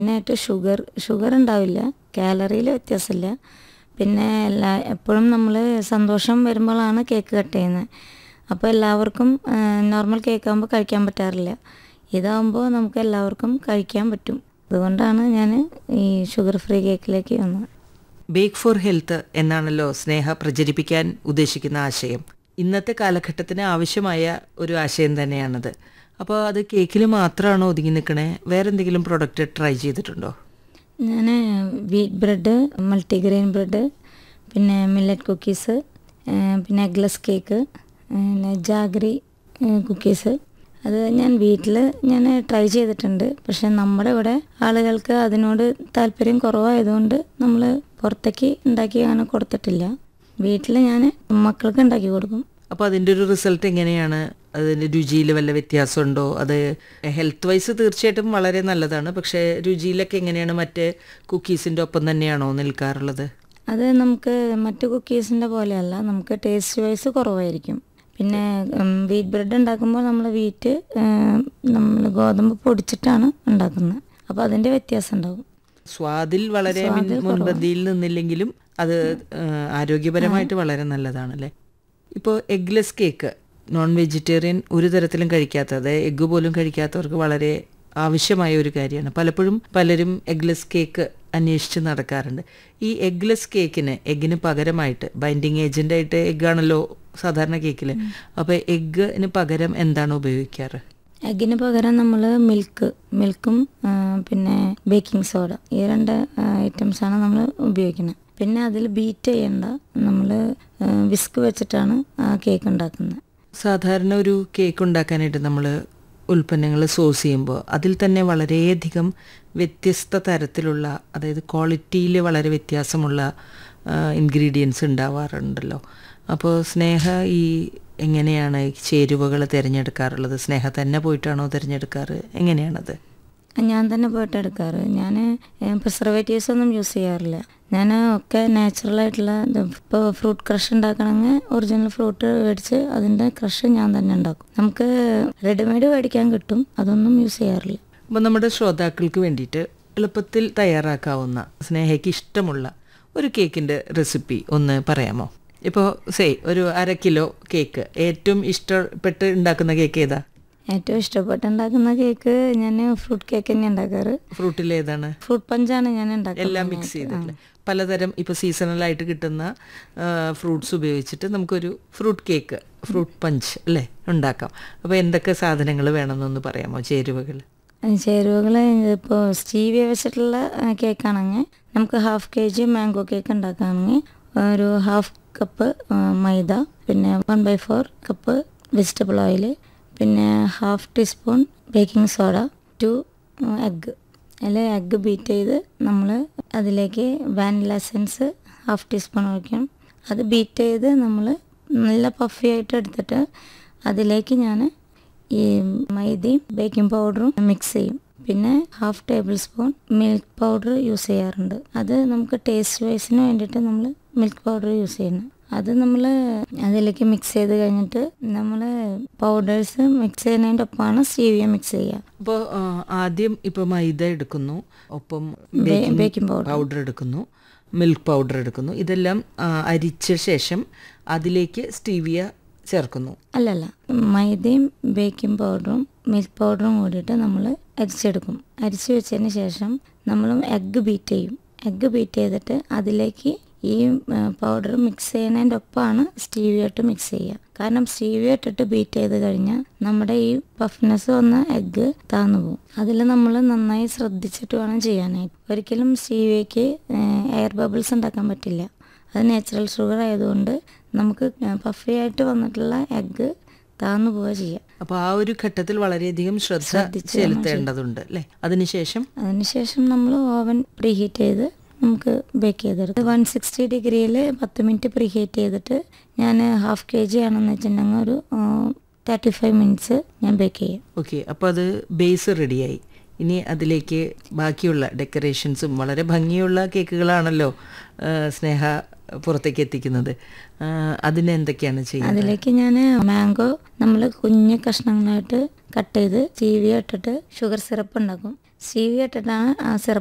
മെയിനായിട്ട് sugar sugar ഉണ്ടാവില്ല കാലറിയിൽ വ്യത്യാസമില്ല പിന്നെ എല്ലാ എപ്പോഴും നമ്മൾ സന്തോഷം വരുമ്പോഴാണ് കേക്ക് കട്ട് ചെയ്യുന്നത് അപ്പോൾ എല്ലാവർക്കും നോർമൽ കേക്ക് ആകുമ്പോൾ കഴിക്കാൻ പറ്റാറില്ല ഇതാകുമ്പോൾ നമുക്ക് എല്ലാവർക്കും കഴിക്കാൻ പറ്റും അതുകൊണ്ടാണ് ഞാൻ ഈ ഷുഗർ ഫ്രീ കേക്കിലേക്ക് വന്നത് ബേക്ക് ഫോർ ഹെൽത്ത് എന്നാണല്ലോ സ്നേഹ പ്രചരിപ്പിക്കാൻ ഉദ്ദേശിക്കുന്ന ആശയം ഇന്നത്തെ കാലഘട്ടത്തിന് ആവശ്യമായ ഒരു ആശയം തന്നെയാണത് അപ്പോൾ അത് കേക്കിൽ മാത്രമാണോ ഒതുങ്ങി നിൽക്കണേ വേറെ എന്തെങ്കിലും പ്രൊഡക്റ്റ് ട്രൈ ചെയ്തിട്ടുണ്ടോ ഞാൻ വീറ്റ് ബ്രെഡ് മൾട്ടിഗ്രെയിൻ ബ്രെഡ് പിന്നെ മില്ലറ്റ് കുക്കീസ് പിന്നെ എഗ്ലെസ് കേക്ക് പിന്നെ ജാഗറി കുക്കീസ് അത് ഞാൻ വീട്ടിൽ ഞാൻ ട്രൈ ചെയ്തിട്ടുണ്ട് പക്ഷെ നമ്മുടെ ഇവിടെ ആളുകൾക്ക് അതിനോട് താല്പര്യം കുറവായതുകൊണ്ട് നമ്മൾ പുറത്തേക്ക് ഉണ്ടാക്കി അങ്ങനെ കൊടുത്തിട്ടില്ല വീട്ടിൽ ഞാൻ മക്കൾക്ക് ഉണ്ടാക്കി കൊടുക്കും അപ്പോൾ അതിൻ്റെ ഒരു റിസൾട്ട് എങ്ങനെയാണ് അതിൻ്റെ രുചിയിൽ വല്ല വ്യത്യാസമുണ്ടോ അത് ഹെൽത്ത് വൈസ് തീർച്ചയായിട്ടും വളരെ നല്ലതാണ് പക്ഷേ രുചിയിലൊക്കെ എങ്ങനെയാണ് മറ്റേ കുക്കീസിൻ്റെ ഒപ്പം തന്നെയാണോ നിൽക്കാറുള്ളത് അത് നമുക്ക് മറ്റു കുക്കീസിൻ്റെ പോലെയല്ല നമുക്ക് ടേസ്റ്റ് വൈസ് കുറവായിരിക്കും പിന്നെ വീറ്റ് ബ്രെഡ് ഉണ്ടാക്കുമ്പോൾ നമ്മൾ വീറ്റ് നമ്മൾ ഗോതമ്പ് പൊടിച്ചിട്ടാണ് ഉണ്ടാക്കുന്നത് അപ്പോൾ അതിൻ്റെ വ്യത്യാസം ഉണ്ടാവും സ്വാദിൽ വളരെ മുൻ- മുൻപന്തിയിൽ നിന്നില്ലെങ്കിലും അത് ആ, ആരോഗ്യപരമായിട്ട് വളരെ നല്ലതാണല്ലേ ഇപ്പോൾ എഗ്ലെസ് കേക്ക് നോൺ വെജിറ്റേറിയൻ ഒരു തരത്തിലും കഴിക്കാത്ത അതായത് എഗ്ഗ് പോലും കഴിക്കാത്തവർക്ക് വളരെ ആവശ്യമായ ഒരു കാര്യമാണ് പലപ്പോഴും പലരും എഗ്ലെസ് കേക്ക് അന്വേഷിച്ച് നടക്കാറുണ്ട് ഈ എഗ്ലെസ് കേക്കിന് എഗ്ഗിന് പകരമായിട്ട് ബൈൻഡിങ് ഏജൻ്റായിട്ട് എഗ്ഗാണല്ലോ സാധാരണ കേക്കിൽ അപ്പോൾ എഗ്ഗിന് പകരം എന്താണ് ഉപയോഗിക്കാറ് എഗ്ഗിന് പകരം നമ്മൾ മിൽക്ക് മിൽക്കും ആ, പിന്നെ ബേക്കിംഗ് സോഡ ഈ രണ്ട് ഐറ്റംസാണ് നമ്മൾ ഉപയോഗിക്കുന്നത് പിന്നെ അതിൽ ബീറ്റ് ചെയ്യേണ്ട നമ്മൾ വിസ്ക് വെച്ചിട്ടാണ് ആ കേക്ക് ഉണ്ടാക്കുന്നത് സാധാരണ ഒരു കേക്ക് ഉണ്ടാക്കാനായിട്ട് നമ്മൾ ഉൽപ്പന്നങ്ങൾ സോഴ്സ് ചെയ്യുമ്പോൾ അതിൽ തന്നെ വളരെയധികം വ്യത്യസ്ത തരത്തിലുള്ള അതായത് ക്വാളിറ്റിയിൽ വളരെ വ്യത്യാസമുള്ള ഇൻഗ്രീഡിയൻസ് ഉണ്ടാവാറുണ്ടല്ലോ അപ്പോൾ സ്നേഹ ഈ എങ്ങനെയാണ് ഈ ചേരുവകൾ തിരഞ്ഞെടുക്കാറുള്ളത് സ്നേഹ തന്നെ പോയിട്ടാണോ തിരഞ്ഞെടുക്കാറ് എങ്ങനെയാണത് ഞാൻ തന്നെ പോയിട്ട് എടുക്കാറ് ഞാൻ പ്രിസർവേറ്റീവ്സ് ഒന്നും യൂസ് ചെയ്യാറില്ല ഞാൻ ഒക്കെ നാച്ചുറൽ ആയിട്ടുള്ള ഇപ്പോൾ ഫ്രൂട്ട് ക്രഷ് ഉണ്ടാക്കണമെങ്കിൽ ഒറിജിനൽ ഫ്രൂട്ട് മേടിച്ച് അതിൻ്റെ ക്രഷ് ഞാൻ തന്നെ ഉണ്ടാക്കും നമുക്ക് റെഡിമെയ്ഡ് മേടിക്കാൻ കിട്ടും അതൊന്നും യൂസ് ചെയ്യാറില്ല അപ്പോൾ നമ്മുടെ ശ്രോതാക്കൾക്ക് വേണ്ടിയിട്ട് എളുപ്പത്തിൽ തയ്യാറാക്കാവുന്ന സ്നേഹയ്ക്ക് ഇഷ്ടമുള്ള ഒരു കേക്കിൻ്റെ റെസിപ്പി ഒന്ന് പറയാമോ ഇപ്പോൾ സേ ഒരു അര കിലോ കേക്ക് ഏറ്റവും ഇഷ്ടപ്പെട്ട് ഉണ്ടാക്കുന്ന കേക്ക് ഏതാ ഏറ്റവും ഇഷ്ടപ്പെട്ട് ഉണ്ടാക്കുന്ന കേക്ക് ഞാൻ ഫ്രൂട്ട് കേക്ക് തന്നെ ഉണ്ടാക്കാറ് ഫ്രൂട്ടിൽ ഏതാണ് ഫ്രൂട്ട് പഞ്ചാണ് ഞാൻ ഉണ്ടാക്കുന്നത് എല്ലാം മിക്സ് ചെയ്തിട്ടില്ല പലതരം ഇപ്പോൾ സീസണലായിട്ട് കിട്ടുന്ന ഫ്രൂട്ട്സ് ഉപയോഗിച്ചിട്ട് നമുക്കൊരു ഫ്രൂട്ട് കേക്ക് ഫ്രൂട്ട് പഞ്ച് അല്ലേ ഉണ്ടാക്കാം അപ്പോൾ എന്തൊക്കെ സാധനങ്ങൾ വേണമെന്നൊന്ന് പറയാമോ ചേരുവകൾ ചേരുവകൾ ഇപ്പോൾ സ്റ്റീവിയ വെച്ചിട്ടുള്ള കേക്കാണെങ്കിൽ നമുക്ക് half K G mango cake ഉണ്ടാക്കുകയാണെങ്കിൽ ഒരു ഹാഫ് കപ്പ് മൈദ പിന്നെ one by four cup vegetable oil പിന്നെ half teaspoon baking soda two egg അതിൽ എഗ്ഗ് ബീറ്റ് ചെയ്ത് നമ്മൾ അതിലേക്ക് വാനില എസൻസ് ഹാഫ് ടീസ്പൂൺ ഒഴിക്കണം അത് ബീറ്റ് ചെയ്ത് നമ്മൾ നല്ല പഫി ആയിട്ട് എടുത്തിട്ട് അതിലേക്ക് ഞാൻ ഈ മൈദയും ബേക്കിംഗ് പൗഡറും മിക്സ് ചെയ്യും പിന്നെ half tablespoon milk powder use ചെയ്യാറുണ്ട് അത് നമുക്ക് ടേസ്റ്റ് വൈസിന് വേണ്ടിയിട്ട് നമ്മൾ മിൽക്ക് പൗഡർ യൂസ് ചെയ്യണം അത് നമ്മൾ അതിലേക്ക് മിക്സ് ചെയ്ത് കഴിഞ്ഞിട്ട് നമ്മൾ പൗഡേഴ്സ് മിക്സ് ചെയ്യുന്നതിൻ്റെ ഒപ്പമാണ് സ്റ്റീവിയ മിക്സ് ചെയ്യുക അപ്പോൾ ആദ്യം ഇപ്പോൾ മൈദ എടുക്കുന്നു ഒപ്പം ബേക്കിംഗ് പൗഡർ പൗഡർ എടുക്കുന്നു മിൽക്ക് പൗഡർ എടുക്കുന്നു ഇതെല്ലാം ആ, അരിച്ച ശേഷം അതിലേക്ക് സ്റ്റീവിയ ചേർക്കുന്നു അല്ലല്ല മൈദയും ബേക്കിംഗ് പൗഡറും മിൽക്ക് പൗഡറും കൂടിയിട്ട് നമ്മൾ അരിച്ചെടുക്കും അരിച്ച് വെച്ചതിന് ശേഷം നമ്മൾ എഗ്ഗ് ബീറ്റ് ചെയ്യും എഗ്ഗ് ബീറ്റ് ചെയ്തിട്ട് അതിലേക്ക് ഈ പൗഡർ മിക്സ് ചെയ്യുന്നതിൻ്റെ ഒപ്പമാണ് സ്റ്റീവിയ ഇട്ട് മിക്സ് ചെയ്യുക കാരണം സ്റ്റീവിയ ഇട്ടിട്ട് ബീറ്റ് ചെയ്ത് കഴിഞ്ഞാൽ നമ്മുടെ ഈ പഫ്നെസ് വന്ന എഗ്ഗ് താന്നു പോകും അതിൽ നമ്മൾ നന്നായി ശ്രദ്ധിച്ചിട്ട് വേണം ചെയ്യാനായിട്ട് ഒരിക്കലും സ്റ്റീവിയയ്ക്ക് എയർ ബബിൾസ് ഉണ്ടാക്കാൻ പറ്റില്ല അത് നാച്ചുറൽ ഷുഗർ ആയതുകൊണ്ട് നമുക്ക് പഫി ആയിട്ട് വന്നിട്ടുള്ള എഗ്ഗ് താന്നു പോവുക ചെയ്യാം അപ്പോൾ ആ ഒരു ഘട്ടത്തിൽ വളരെയധികം ശ്രദ്ധ ശ്രദ്ധിച്ച് ചെലുത്തേണ്ടതുണ്ട് അല്ലേ അതിനുശേഷം അതിനുശേഷം നമ്മൾ ഓവൻ പ്രീഹീറ്റ് ചെയ്ത് നമുക്ക് ബേക്ക് ചെയ്തെടുക്കും വൺ സിക്സ്റ്റി ഡിഗ്രിയിൽ പത്ത് മിനിറ്റ് പ്രീഹീറ്റ് ചെയ്തിട്ട് ഞാൻ ഹാഫ് കെ ജി ആണെന്ന് വെച്ചിട്ടുണ്ടെങ്കിൽ ഒരു തേർട്ടി ഫൈവ് മിനിറ്റ്സ് ഞാൻ ബേക്ക് ചെയ്യും ഓക്കെ അപ്പോൾ അത് ബേസ് റെഡിയായി ഇനി അതിലേക്ക് ബാക്കിയുള്ള ഡെക്കറേഷൻസും വളരെ ഭംഗിയുള്ള കേക്കുകളാണല്ലോ ആ, സ്നേഹ പുറത്തേക്ക് എത്തിക്കുന്നത് ആ, അതിന് എന്തൊക്കെയാണ് ചെയ്യുന്നത് അതിലേക്ക് ഞാൻ മാംഗോ നമ്മൾ കുഞ്ഞു കഷ്ണങ്ങളായിട്ട് കട്ട് ചെയ്ത് ചീവി ഇട്ടിട്ട് ഷുഗർ സിറപ്പ് ഉണ്ടാക്കും സ്റ്റീവിയ ഇട്ടിട്ടാണ് ആ സിറപ്പ്